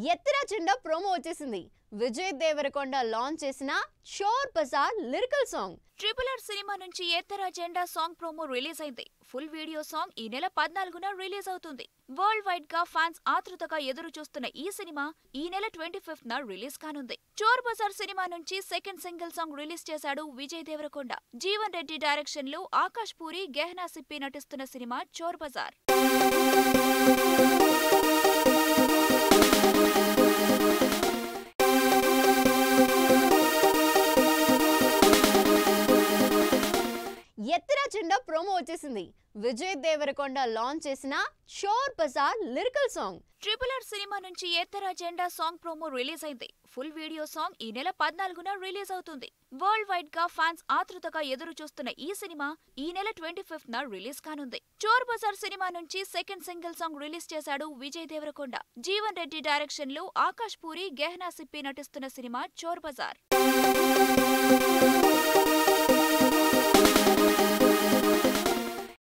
ఎత్తిరా జెండా ప్రోమో వచ్చేసింది విజయ్ దేవరకొండ లాంచ్ చేసిన Chor Bazaar lyrical song triple R cinema నుంచి Etthara Jenda song promo release అయింది ఫుల్ వీడియో సాంగ్ ఈ నెల పద్నాలుగున రిలీజ్ అవుతుంది వరల్డ్ వైడ్ గా ఫ్యాన్స్ ఆతృతగా ఎదురు చూస్తున్న ఈ సినిమా ఈ నెల ట్వంటీ ఫిఫ్త్ న రిలీజ్ కానుంది చోర్ బజార్ సినిమా నుంచి సెకండ్ సింగిల్ సాంగ్ రిలీజ్ చేశాడు విజయ్ దేవరకొండ జీవన్ రెడ్డి డైరెక్షన్ లో ఆకాష్ పూరి గెహనా సిప్పి నటిస్తున్న సినిమా చోర్ బజార్ ఎత్తిరా జెండా ప్రోమో వచ్చేసింది విజయ్ దేవరకొండ లాంచ్ చేసిన Chor Bazaar lyrical song triple R cinema నుంచి Etthara Jenda song promo release అయింది ఫుల్ వీడియో సాంగ్ ఈ నెల పద్నాలుగున రిలీజ్ అవుతుంది వరల్డ్ వైడ్ గా ఫ్యాన్స్ ఆతృతగా ఎదురు చూస్తున్న ఈ సినిమా ఈ నెల ట్వంటీ ఫిఫ్త్ న రిలీజ్ కానుంది చోర్ బజార్ సినిమా నుంచి సెకండ్ సింగిల్ సాంగ్ రిలీజ్ చేశాడు విజయ్ దేవరకొండ జీవన్ రెడ్డి డైరెక్షన్ లో ఆకాష్ పూరి గెహనా సిప్పి నటిస్తున్న సినిమా చోర్ బజార్